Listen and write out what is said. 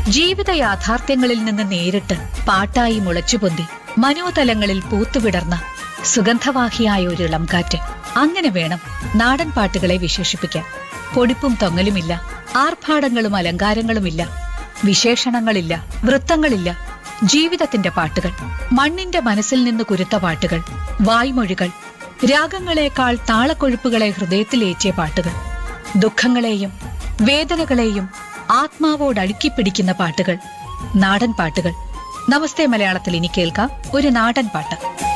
ജീവിത യാഥാർത്ഥ്യങ്ങളിൽ നിന്ന് നേരിട്ട് പാട്ടായി മുളച്ചുപൊന്തി മനോതലങ്ങളിൽ പൂത്തുവിടർന്ന സുഗന്ധവാഹിയായ ഒരു ഇളം കാറ്റ് അങ്ങനെ വേണം നാടൻ പാട്ടുകളെ വിശേഷിപ്പിക്കാൻ പൊടിപ്പും തൊങ്ങലുമില്ല ആർഭാടങ്ങളും അലങ്കാരങ്ങളുമില്ല വിശേഷണങ്ങളില്ല വൃത്തങ്ങളില്ല ജീവിതത്തിന്റെ പാട്ടുകൾ മണ്ണിന്റെ മനസ്സിൽ നിന്ന് കുരുത്ത പാട്ടുകൾ വായ്മൊഴികൾ രാഗങ്ങളെക്കാൾ താളക്കൊഴുപ്പുകളെ ഹൃദയത്തിലേറ്റിയ പാട്ടുകൾ ദുഃഖങ്ങളെയും വേദനകളെയും ആത്മാവോട് അടുക്കിപ്പിടിക്കുന്ന പാട്ടുകൾ നാടൻ പാട്ടുകൾ നമസ്തേ മലയാളത്തിൽ ഇനി കേൾക്കാം ഒരു നാടൻ പാട്ട്